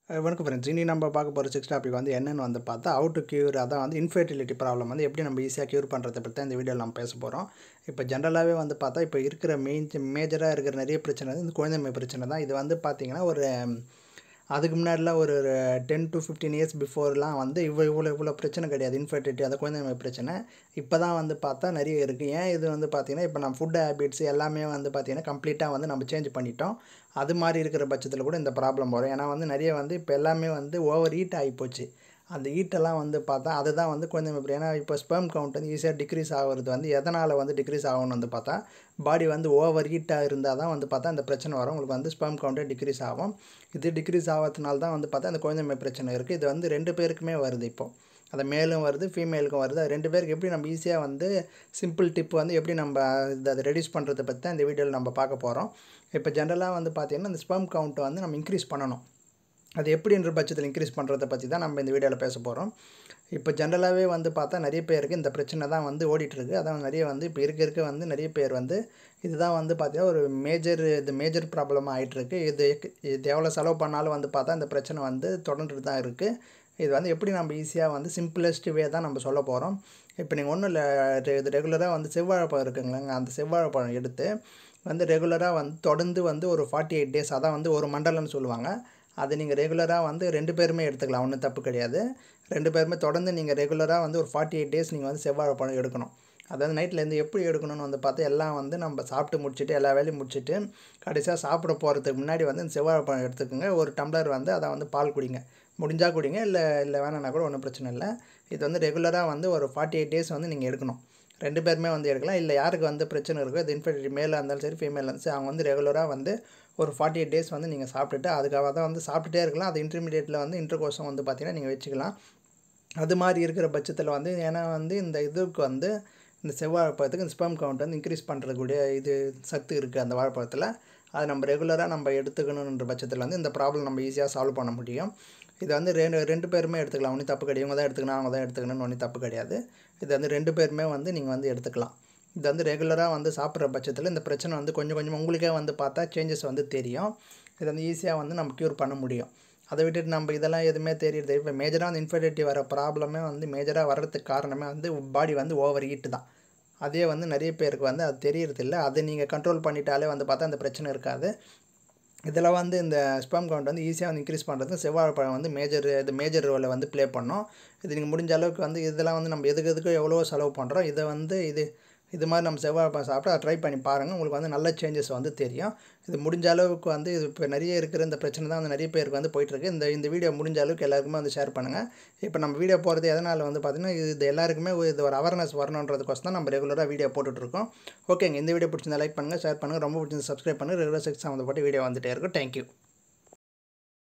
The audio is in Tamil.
அஹ் வணக்கம் ஃப்ரெண்ட்ஸ் இனி நம்ம பார்க்க போகிற சிக்ஸ் டாபிக் வந்து என்னென்னு வந்து பார்த்தா how to cure அதான் வந்து இன்ஃபர்டிலிட்டி ப்ராப்ளம் வந்து எப்படி நம்ம ஈஸியாக க்யூர் பண்ணுறதை பற்றி தான் இந்த வீடியோவில் நம்ம பேச போகிறோம் இப்போ ஜென்ரலாகவே வந்து பார்த்தா இப்போ இருக்கிற மெயின் மேஜராக இருக்கிற நிறைய பிரச்சனை வந்து இந்த குழந்தைமை பிரச்சனை தான் இது வந்து பார்த்திங்கன்னா ஒரு ம், அதுக்கு முன்னாடிலாம் ஒரு டென் டு ஃபிஃப்டீன் இயர்ஸ் பிஃபோர்லாம் வந்து இவ்வளோ இவ்வளோ இவ்வளோ பிரச்சனை கிடையாது இன்ஃபர்டிலிட்டி அந்த குழந்தைமை பிரச்சனை இப்போ தான் வந்து பார்த்தா நிறைய இருக்குது ஏன் இது வந்து பார்த்திங்கன்னா இப்போ நம்ம ஃபுட் ஹேபிட்ஸ் எல்லாமே வந்து பார்த்திங்கன்னா கம்ப்ளீட்டாக வந்து நம்ம சேஞ்ச் பண்ணிட்டோம் அது மாதிரி இருக்கிற பட்சத்தில் கூட இந்த ப்ராப்ளம் வரும் ஏன்னா வந்து நிறைய வந்து இப்போ எல்லாமே வந்து ஓவர் ஹீட் ஆகிப்போச்சு அந்த ஹீட்டெல்லாம் வந்து பார்த்தா அதுதான் வந்து கொஞ்சம் இப்படி ஏன்னா இப்போ ஸ்பெர்ம் கவுண்ட் வந்து ஈஸியாக டிக்ரீஸ் ஆகுறது வந்து எதனால் வந்து டிக்ரீஸ் ஆகும்னு வந்து பார்த்தா பாடி வந்து ஓவர் ஹீட்டாக இருந்தால் தான் வந்து பார்த்தா இந்த பிரச்சனை வரும் உங்களுக்கு வந்து ஸ்பெர்ம் கவுண்ட்டே டிக்ரீஸ் ஆகும் இது டிக்ரீஸ் ஆகிறதுனால தான் வந்து பார்த்தா அந்த குழந்தைமை பிரச்சனை இருக்குது இது வந்து ரெண்டு பேருக்குமே வருது இப்போ அது மேலும் வருது ஃபீமேலுக்கும் வருது அது ரெண்டு பேருக்கு எப்படி நம்ம ஈஸியாக வந்து சிம்பிள் டிப் வந்து எப்படி நம்ம இதை அதை ரெடியூஸ் பண்ணுறதை பற்றி தான் இந்த வீடியோவில் நம்ம பார்க்க போகிறோம் இப்போ ஜென்ரலாக வந்து பார்த்திங்கன்னா இந்த ஸ்பெர்ம் கவுண்ட்டை வந்து நம்ம இன்க்ரீஸ் பண்ணணும் அது எப்படின்ற பட்சத்தில் இன்க்ரீஸ் பண்ணுறதை பற்றி தான் நம்ம இந்த வீடியோவில் பேச போகிறோம் இப்போ ஜென்ரலாகவே வந்து பார்த்தா நிறைய பேருக்கு இந்த பிரச்சனை தான் வந்து ஓடிட்டுருக்கு அதான் நிறைய வந்து இப்போ இருக்க இருக்க வந்து நிறைய பேர் வந்து இதுதான் வந்து பார்த்தீங்கன்னா ஒரு மேஜர் இது மேஜர் ப்ராப்ளமாக ஆகிட்டுருக்கு இது இது எவ்வளோ செலவு பண்ணாலும் வந்து பார்த்தா இந்த பிரச்சனை வந்து தொடர்ந்துட்டு தான் இருக்குது இது வந்து எப்படி நம்ம ஈஸியாக வந்து சிம்பிளஸ்ட் வே தான் நம்ம சொல்ல போகிறோம் இப்போ நீங்கள் ஒன்றும் இல்லை இது ரெகுலராக வந்து செவ்வாழைப்பழம் இருக்குங்களேங்க அந்த செவ்வாழைப்பழம் எடுத்து வந்து ரெகுலராக வந்து தொடர்ந்து வந்து ஒரு ஃபார்ட்டி எயிட் டேஸ் அதான் வந்து ஒரு மண்டலம்னு சொல்லுவாங்க அது நீங்கள் ரெகுலராக வந்து ரெண்டு பேருமே எடுத்துக்கலாம் ஒன்றும் தப்பு கிடையாது ரெண்டு பேருமே தொடர்ந்து நீங்கள் ரெகுலராக வந்து ஒரு ஃபார்ட்டி எயிட் டேஸ் நீங்கள் வந்து செவ்வாழைப்பழம் எடுக்கணும் அதாவது நைட்லேருந்து எப்படி எடுக்கணும்னு வந்து பார்த்து எல்லாம் வந்து நம்ம சாப்பிட்டு முடிச்சுட்டு எல்லா வேலையும் முடிச்சுட்டு கடைசியாக சாப்பிட போகிறதுக்கு முன்னாடி வந்து இந்த செவ்வாழைப்பழம் எடுத்துக்கோங்க ஒரு டம்ளர் வந்து அதை வந்து பால் குடிங்க முடிஞ்சால் குடிங்க இல்லை இல்லை வேணான்னா கூட ஒன்றும் பிரச்சனை இல்லை இது வந்து ரெகுலராக வந்து ஒரு ஃபார்ட்டி எயிட் டேஸ் வந்து நீங்கள் எடுக்கணும் ரெண்டு பேருமே வந்து எடுக்கலாம் இல்லை யாருக்கு வந்து பிரச்சனை இருக்கோ இது இன்ஃபர்டிலிட்டி மேலாக இருந்தாலும் சரி ஃபீமேலாக இருந்தாலும் சரி அவங்க வந்து ரெகுலராக வந்து ஒரு ஃபார்ட்டி எயிட் டேஸ் வந்து நீங்கள் சாப்பிட்டுட்டு அதுக்காக தான் வந்து சாப்பிட்டுட்டே இருக்கலாம் அது இன்டர்மீடியேட்டில் வந்து இன்டர் கோர்ஸும் வந்து பார்த்தீங்கன்னா நீங்கள் வச்சுக்கலாம் அது மாதிரி இருக்கிற பட்சத்தில் வந்து ஏன்னா வந்து இந்த இதுக்கு வந்து இந்த செவ்வாழைப்பழத்துக்கு இந்த ஸ்பெர்ம் கவுண்ட் வந்து இன்க்ரீஸ் பண்ணுறதுக்கூடிய இது சத்து இருக்குது அந்த வாழைப்பழத்தில் அதை நம்ம ரெகுலராக நம்ம எடுத்துக்கணுன்ற பட்சத்தில் வந்து இந்த ப்ராப்ளம் நம்ம ஈஸியாக சால்வ் பண்ண முடியும் இது வந்து ரெண்டு ரெண்டு பேருமே எடுத்துக்கலாம் ஒன்றும் தப்பு கிடையாது இவங்க தான் எடுத்துக்கணும் அவங்க தான் எடுத்துக்கணும்னு ஒன்றும் தப்பு கிடையாது இது வந்து ரெண்டு பேருமே வந்து நீங்கள் வந்து எடுத்துக்கலாம் இது வந்து ரெகுலராக வந்து சாப்பிட்ற பட்சத்தில் இந்த பிரச்சனை வந்து கொஞ்சம் கொஞ்சம் உங்களுக்கே வந்து பார்த்தா சேஞ்சஸ் வந்து தெரியும் இது வந்து ஈஸியாக வந்து நம்ம க்யூர் பண்ண முடியும் அதை விட்டுட்டு நம்ம இதெல்லாம் எதுவுமே தெரியுது இப்போ மேஜராக வந்து இன்ஃபர்டிலிட்டி வர ப்ராப்ளமே வந்து மேஜராக வர்றதுக்கு காரணமே வந்து பாடி வந்து ஓவர் ஹீட்டு தான் அதே வந்து நிறைய பேருக்கு வந்து அது தெரியறதில்ல அதை நீங்கள் கண்ட்ரோல் பண்ணிட்டாலே வந்து பார்த்தா அந்த பிரச்சனை இருக்காது இதில் வந்து இந்த ஸ்பெர்ம் கவுண்ட் வந்து ஈஸியாக வந்து இன்க்ரீஸ் பண்ணுறது செவ்வாழைப்பழம் வந்து மேஜர் இது மேஜர் ரோலை வந்து ப்ளே பண்ணோம் இது நீங்கள் முடிஞ்ச அளவுக்கு வந்து இதெல்லாம் வந்து நம்ம எதுக்கு எதுக்கு எவ்வளோ செலவு பண்ணுறோம் இதை வந்து இது இது மாதிரி நம்ம செவ்வாழைப்பழம் சாப்பிட்டு அதை ட்ரை பண்ணி பாருங்கள் உங்களுக்கு வந்து நல்ல சேஞ்சஸ் வந்து தெரியும் இது முடிஞ்ச அளவுக்கு வந்து இது இப்போ நிறைய இருக்கிற இந்த பிரச்சனை தான் வந்து நிறைய பேருக்கு வந்து போயிட்டுருக்கு இந்த இந்த வீடியோ முடிஞ்ச அளவுக்கு எல்லாருக்குமே வந்து ஷேர் பண்ணுங்கள் இப்போ நம்ம வீடியோ போகிறது எதனால் வந்து பார்த்திங்கன்னா இது எல்லாருக்குமே இது ஒரு அவேர்னஸ் வரணுன்றதுக்கோசம் தான் நம்ம ரெகுலராக வீடியோ போட்டுட்ருக்கோம் ஓகேங்க இந்த வீடியோ பிடிச்சிருந்தா லைக் பண்ணுங்கள் ஷேர் பண்ணுங்கள் ரொம்ப பிடிச்சிருந்தா சப்ஸ்கிரைப் பண்ணுங்கள் ரெகுலர் செக்ஸ் சம்மந்தப்பட்ட வீடியோ வந்துட்டே இருக்கும் தேங்க்யூ